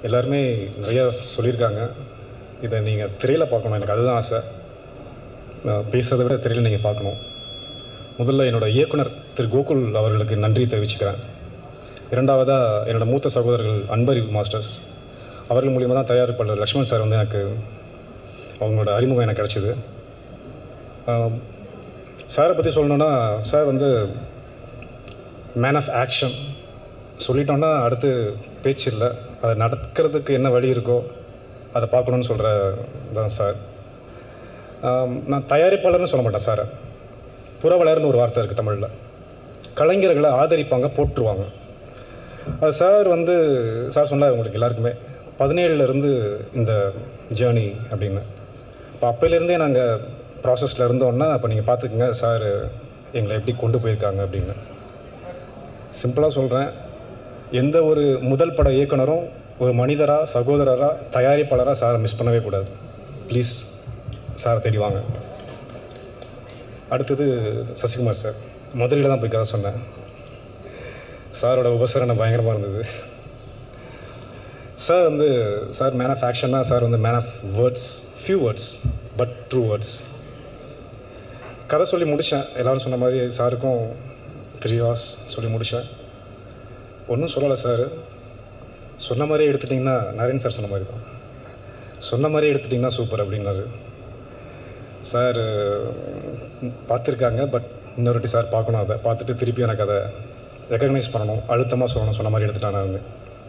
எல்லாருமே நிறையா சொல்லியிருக்காங்க இதை நீங்கள் திரையில் பார்க்கணும் எனக்கு அதுதான் ஆசை நான் பேசுறதை விட திரையில் நீங்கள் பார்க்கணும் முதல்ல என்னோட இயக்குனர் திரு கோகுல் அவர்களுக்கு நன்றி தெரிவிச்சுக்கிறேன் இரண்டாவதாக என்னோட மூத்த சகோதரர்கள் அன்பறிவு மாஸ்டர்ஸ் அவர்கள் மூலியமாக தான் தயாரிப்பாளர் லக்ஷ்மண் சார் வந்து எனக்கு அவங்களோட அறிமுகம் எனக்கு கிடச்சிது சாரை பற்றி சொல்லணுன்னா சார் வந்து மேன் ஆஃப் ஆக்ஷன் சொல்லிட்டோன்னா அடுத்து பேச்சு இல்லை அதை நடக்கிறதுக்கு என்ன வழி இருக்கோ அதை பார்க்கணுன்னு சொல்கிற தான் சார் ஆம், நான் தயாரிப்பாளர்னு சொல்ல மாட்டேன் சாரை புறவலர்னு ஒரு வார்த்தை இருக்குது தமிழில் கலைஞர்களை ஆதரிப்பாங்க போற்றுவாங்க அது சார் வந்து சார் சொன்னார் உங்களுக்கு எல்லாருக்குமே பதினேழுலேருந்து இந்த ஜேர்னி அப்படின்னு இப்போ அப்போலேருந்தே நாங்கள் ப்ராசஸில் இருந்தோன்னா அப்போ நீங்கள் பார்த்துக்குங்க சார் எங்களை எப்படி கொண்டு போயிருக்காங்க அப்படின்னு சிம்பிளாக சொல்கிறேன் எந்த ஒரு முதல் பட இயக்குனரும் ஒரு மனிதராக சகோதரராக தயாரிப்பாளராக சாரை மிஸ் பண்ணவே கூடாது ப்ளீஸ் சாரை தேடி வாங்க அடுத்தது சசிகுமார் சார் மதுரையில் தான் போய் கதை சொன்னேன் சாரோட உபசரணை பயங்கரமாக இருந்தது சார் வந்து சார் மேன் ஆஃப் ஆக்ஷன்னா சார் வந்து man of words few words but true words கதை சொல்லி முடித்தேன் எல்லோரும் சொன்ன மாதிரி சாருக்கும் த்ரீ ஹவர்ஸ் சொல்லி முடித்தேன் ஒன்றும் சொல்லலை சார் சொன்ன மாதிரியே எடுத்துட்டிங்கன்னா நரேன் சார் சொன்ன மாதிரி தான் சொன்ன மாதிரியே எடுத்துட்டிங்கன்னா சூப்பர் அப்படின்னாரு சார் பார்த்துருக்காங்க பட் இன்னொரு வாட்டி சார் பார்க்கணும் அதை பார்த்துட்டு திருப்பி எனக்கு அதை ரெக்கக்னைஸ் பண்ணணும் அழுத்தமாக சொல்லணும் சொன்ன மாதிரி எடுத்துட்டான் நான்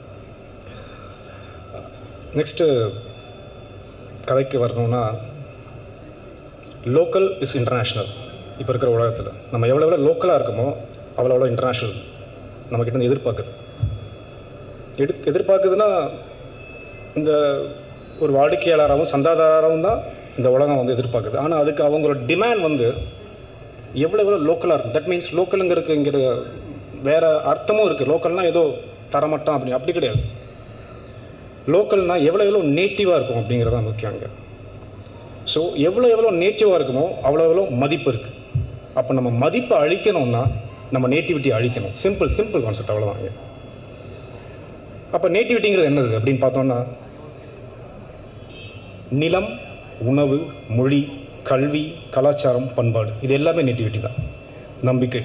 நெக்ஸ்ட்டு கதைக்கு வரணும்னா லோக்கல் இஸ் இன்டர்நேஷ்னல் இப்போ இருக்கிற உலகத்தில் நம்ம எவ்வளோ எவ்வளோ லோக்கலாக இருக்கோமோ அவ்வளோ எவ்வளோ இன்டர்நேஷ்னல் நம்மக்கிட்ட இருந்து எதிர்பார்க்குது எடு எதிர்பார்க்குதுன்னா இந்த ஒரு வாடிக்கையாளராகவும் சந்தாதாரராகவும் தான் இந்த உலகம் வந்து எதிர்பார்க்குது ஆனால் அதுக்கு அவங்களோட டிமாண்ட் வந்து எவ்வளோ எவ்வளோ லோக்கலாக இருக்கும் தட் மீன்ஸ் லோக்கலுங்கிறதுக்கு இங்கே வேறு அர்த்தமும் இருக்குது லோக்கல்னால் ஏதோ தரமட்டம் அப்படி அப்படி கிடையாது லோக்கல்னால் எவ்வளோ எவ்வளோ நேட்டிவாக இருக்கும் அப்படிங்கிறது தான் முக்கியம் அங்கே ஸோ எவ்வளோ எவ்வளோ நேட்டிவாக இருக்குமோ அவ்வளோ எவ்வளோ மதிப்பு இருக்குது அப்போ நம்ம மதிப்பை அழிக்கணும்னா நம்ம நேட்டிவிட்டி அழிக்கணும் சிம்பிள் சிம்பிள் கான்செப்ட் அவ்வளோதான் இங்கே அப்போ நேட்டிவிட்டிங்கிறது என்னது அப்படின்னு பார்த்தோம்னா நிலம் உணவு மொழி கல்வி கலாச்சாரம் பண்பாடு இது எல்லாமே நேட்டிவிட்டி தான் நம்பிக்கை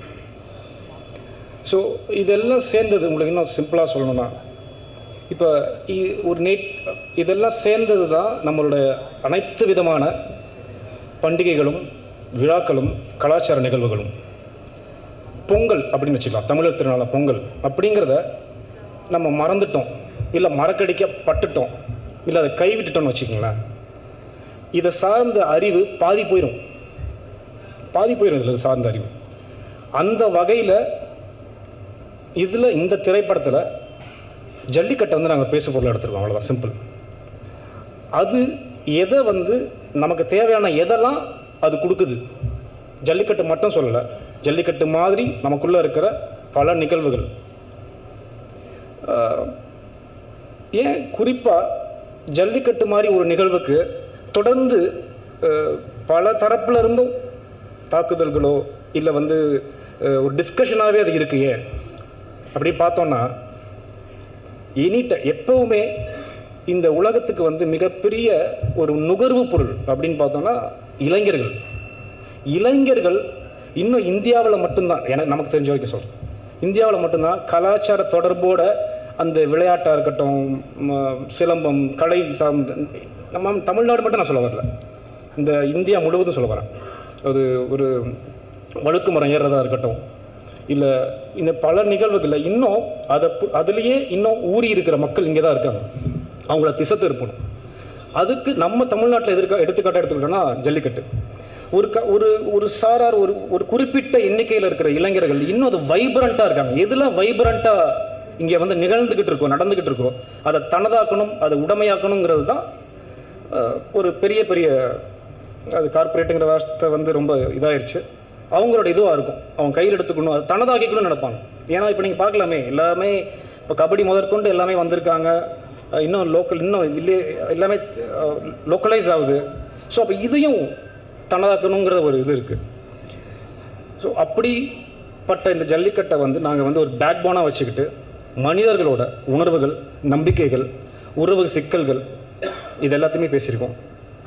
ஸோ இதெல்லாம் சேர்ந்தது உங்களுக்கு இன்னும் சிம்பிளாக சொல்லணும்னா இப்போ இ- ஒரு நேட் இதெல்லாம் சேர்ந்தது தான் நம்மளோட அனைத்து விதமான பண்டிகைகளும் விழாக்களும் கலாச்சார நிகழ்வுகளும் பொங்கல் அப்படின்னு வச்சுக்கலாம் தமிழர் திருநாள பொங்கல் அப்படிங்கிறத நம்ம மறந்துட்டோம் இல்லை மறக்கடிக்கப்பட்டுட்டோம் இல்லை அதை கைவிட்டுட்டோம்னு வச்சுக்கோங்களேன் இதை சார்ந்த அறிவு பாதி போயிடும் பாதி போயிடும் இதில் இது சார்ந்த அறிவு அந்த வகையில் இதில் இந்த திரைப்படத்தில் ஜல்லிக்கட்டை வந்து நாங்கள் பேசு பொருள் எடுத்துருக்கோம் அவ்வளோதான் சிம்பிள் அது எதை வந்து நமக்கு தேவையான எதெல்லாம் அது கொடுக்குது ஜல்லிக்கட்டு மட்டும் சொல்லலை ஜல்லிக்கட்டு மாதிரி நமக்குள்ளே இருக்கிற பல நிகழ்வுகள் ஆஹ், ஏன் குறிப்பாக ஜல்லிக்கட்டு மாதிரி ஒரு நிகழ்வுக்கு தொடர்ந்து ஆஹ், பல தரப்புல இருந்தும் தாக்குதல்களோ இல்லை வந்து ஆஹ், ஒரு டிஸ்கஷனாகவே அது இருக்கு ஏன் அப்படி பார்த்தோன்னா எனி எப்பவுமே இந்த உலகத்துக்கு வந்து மிகப்பெரிய ஒரு நுகர்வு பொருள் அப்படின்னு பார்த்தோம்னா இளைஞர்கள் இளைஞர்கள் இன்னும் இந்தியாவில் மட்டும்தான் எனக்கு நமக்கு தெரிஞ்ச வரைக்கும் சொல்கிறேன் இந்தியாவில் மட்டும்தான் கலாச்சார தொடர்போட அந்த விளையாட்டாக இருக்கட்டும் ம- சிலம்பம் கலை சார்ந்த நம்ம தமிழ்நாடு மட்டும் நான் சொல்ல வரல இந்த இந்தியா முழுவதும் சொல்ல வரேன் அது ஒரு வழுக்கு மரம் ஏறுறதா இருக்கட்டும் இல்லை இந்த பல நிகழ்வுகளில் இன்னும் அதை பு- அதுலேயே இன்னும் ஊறி இருக்கிற மக்கள் இங்கே தான் இருக்காங்க அவங்கள திசை திருப்பணும் அதுக்கு நம்ம தமிழ்நாட்டில் எதிர்க்க எடுத்துக்காட்டாக எடுத்துக்கிட்டோம்னா ஜல்லிக்கட்டு ஒரு க ஒரு ஒரு சாரார் ஒரு ஒரு குறிப்பிட்ட எண்ணிக்கையில் இருக்கிற இளைஞர்கள் இன்னும் அது வைப்ரண்ட்டாக இருக்காங்க எதெல்லாம் வைப்ரண்ட்டாக இங்கே வந்து நிகழ்ந்துக்கிட்டு இருக்கோ நடந்துக்கிட்டு இருக்கோ அதை தனதாக்கணும் அதை உடமையாக்கணுங்கிறது தான் அஹ், ஒரு பெரிய பெரிய அது கார்ப்பரேட்டுங்கிற வார்த்தை வந்து ரொம்ப இதாயிருச்சு அவங்களோட இதுவாக இருக்கும் அவங்க கையில் எடுத்துக்கணும் அது தனதாக்கிக்கணும்னு நினைப்பாங்க ஏன்னா இப்போ நீங்கள் பார்க்கலாமே எல்லாமே இப்போ கபடி முதற்கொண்டு எல்லாமே வந்திருக்காங்க அஹ் இன்னும் லோக்கல் இன்னும் வில்லே எல்லாமே லோக்கலைஸ் ஆகுது ஸோ அப்போ இதையும் தனதாக்கணுங்கிற ஒரு இது இருக்குது ஸோ அப்படிப்பட்ட இந்த ஜல்லிக்கட்டை வந்து நாங்கள் வந்து ஒரு பேக் போனாக வச்சுக்கிட்டு மனிதர்களோட உணர்வுகள் நம்பிக்கைகள் உறவு சிக்கல்கள் இது எல்லாத்தையுமே பேசியிருக்கோம்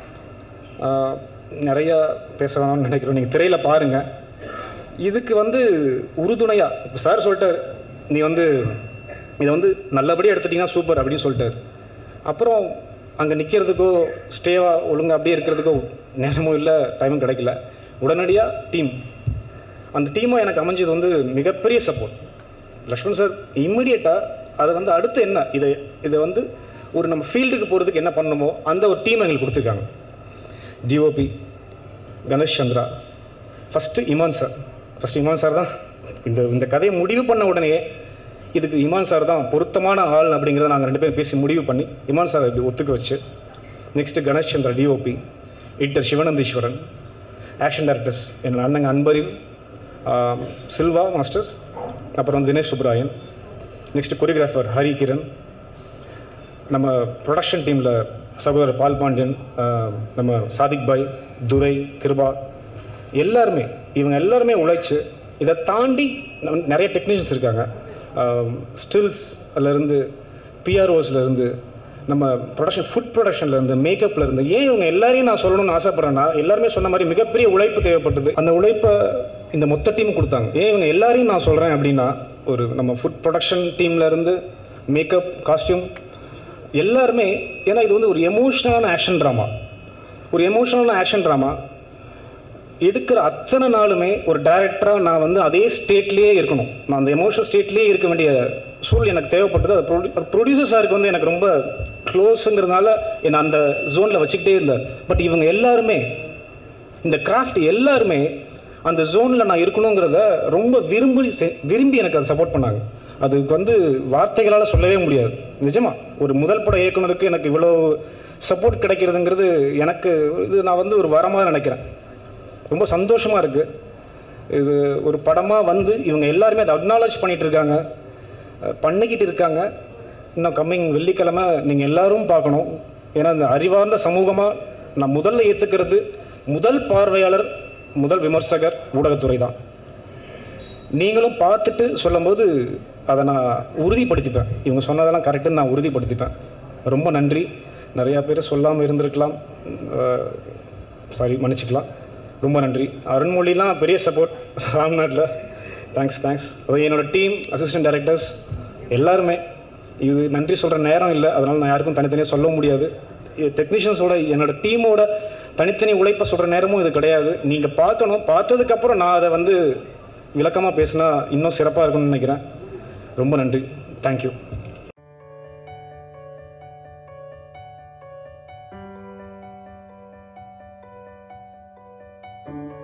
ஆஹ் நிறையா பேச வேணாம்னு நினைக்கிறோம் நீங்கள் திரையில் பாருங்கள் இதுக்கு வந்து உறுதுணையாக இப்போ சார் சொல்லிட்டார் நீ வந்து இதை வந்து நல்லபடியாக எடுத்துட்டிங்கன்னா சூப்பர் அப்படின்னு சொல்லிட்டார் அப்புறம் அங்கே நிற்கிறதுக்கோ ஸ்டேவாக ஒழுங்கா அப்படியே இருக்கிறதுக்கோ நேரமும் இல்லை டைமும் கிடைக்கல உடனடியாக டீம் அந்த டீமும் எனக்கு அமைஞ்சது வந்து மிகப்பெரிய சப்போர்ட் லக்ஷ்மண் சார் இம்மிடியட்டாக அதை வந்து அடுத்து என்ன இதை இதை வந்து ஒரு நம்ம ஃபீல்டுக்கு போகிறதுக்கு என்ன பண்ணணுமோ அந்த ஒரு டீம் எங்களுக்கு கொடுத்துருக்காங்க DOP Ganesh Chandra first Imman sir first Imman sir தான் இந்த இந்த கதையை முடிவு பண்ண உடனே இதுக்கு இமான் சார் தான் பொருத்தமான ஆள் அப்படிங்கிறத நாங்கள் ரெண்டு பேரும் பேசி முடிவு பண்ணி இமான் சார் இப்படி ஒத்துக்க வச்சு next Ganesh Chandra DOP editor Sivanandeeswaran action directors என் அண்ணங்க அன்பரில் ஆம், சில்வா மாஸ்டர்ஸ் அப்புறம் தினேஷ் சுப்ராயன் நெக்ஸ்ட் கொரியோகிராஃபர் ஹரி கிரண் நம்ம ப்ரொடக்ஷன் டீமில் சகோதரர் பால் பாண்டியன் ஆஹ், நம்ம சாதிக் பாய் துரை கிருபா எல்லாருமே இவங்க எல்லாருமே உழைச்சு இதை தாண்டி நம்ம நிறைய டெக்னீஷியன்ஸ் இருக்காங்க ஸ்டில்ஸ்லேருந்து பிஆர்ஓஸ்லேருந்து நம்ம ப்ரொடக்ஷன் ஃபுட் ப்ரொடக்ஷன்லேருந்து மேக்கப்லேருந்து ஏன் இவங்க எல்லாரையும் நான் சொல்லணும்னு ஆசைப்பட்றேன்னா எல்லாருமே சொன்ன மாதிரி மிகப்பெரிய உழைப்பு தேவைப்பட்டது அந்த உழைப்பை இந்த மொத்த டீம் கொடுத்தாங்க ஏன் இவங்க எல்லாரையும் நான் சொல்கிறேன் அப்படின்னா ஒரு நம்ம ஃபுட் ப்ரொடக்ஷன் டீம்லேருந்து மேக்கப் காஸ்டியூம் எல்லாருமே ஏன்னா இது வந்து ஒரு எமோஷ்னலான ஆக்ஷன் ட்ராமா ஒரு எமோஷ்னலான ஆக்ஷன் ட்ராமா எடுக்கிற அத்தனை நாளுமே ஒரு டைரக்டராக நான் வந்து அதே ஸ்டேட்லேயே இருக்கணும் நான் அந்த எமோஷனல் ஸ்டேட்லேயே இருக்க வேண்டிய சூழல் எனக்கு தேவைப்பட்டது அது ப்ரொடியூ அது ப்ரொடியூசர் சாருக்கு வந்து எனக்கு ரொம்ப க்ளோஸுங்கிறதுனால என்னை அந்த ஜோனில் வச்சுக்கிட்டே இருந்தார் பட் இவங்க எல்லாருமே இந்த கிராஃப்ட் எல்லாருமே அந்த ஜோனில் நான் இருக்கணுங்கிறத ரொம்ப விரும்பி செ- விரும்பி எனக்கு அதை சப்போர்ட் பண்ணாங்க அதுக்கு வந்து வார்த்தைகளால் சொல்லவே முடியாது நிஜமா ஒரு முதல் பட இயக்குனருக்கு எனக்கு இவ்வளோ சப்போர்ட் கிடைக்கிறதுங்கிறது எனக்கு இது நான் வந்து ஒரு வரமாக நினைக்கிறேன் ரொம்ப சந்தோஷமாக இருக்குது இது ஒரு படமாக வந்து இவங்க எல்லாருமே அதை அக்னாலஜ் பண்ணிகிட்டு இருக்காங்க அஹ் பண்ணிக்கிட்டு இருக்காங்க இன்னும் கம்மிங் வெள்ளிக்கிழமை நீங்கள் எல்லாரும் பார்க்கணும் ஏன்னா இந்த அறிவார்ந்த சமூகமாக நான் முதல்ல ஏற்றுக்கிறது முதல் பார்வையாளர் முதல் விமர்சகர் ஊடகத்துறை தான் நீங்களும் பார்த்துட்டு சொல்லும்போது அதை நான் உறுதிப்படுத்திப்பேன் இவங்க சொன்னதெல்லாம் கரெக்டுன்னு நான் உறுதிப்படுத்திப்பேன் ரொம்ப நன்றி நிறையா பேர் சொல்லாமல் இருந்திருக்கலாம் சாரி மன்னிச்சுக்கலாம் ரொம்ப நன்றி அருண்மொழிலாம் பெரிய சப்போர்ட் ராம்நாட்டில் தேங்க்ஸ் தேங்க்ஸ் அது என்னோடய டீம் அசிஸ்டன்ட் டைரக்டர்ஸ் எல்லாருமே இது நன்றி சொல்கிற நேரம் இல்லை அதனால் நான் யாருக்கும் தனித்தனியாக சொல்ல முடியாது டெக்னீஷியன்ஸோட என்னோட டீமோட தனித்தனி உழைப்பை சொல்கிற நேரமும் இது கிடையாது நீங்கள் பார்க்கணும் பார்த்ததுக்கப்புறம் நான் அதை வந்து விளக்கமாக பேசினா இன்னும் சிறப்பாக இருக்கும்னு நினைக்கிறேன் ரொம்ப நன்றி தேங்க்யூ thank you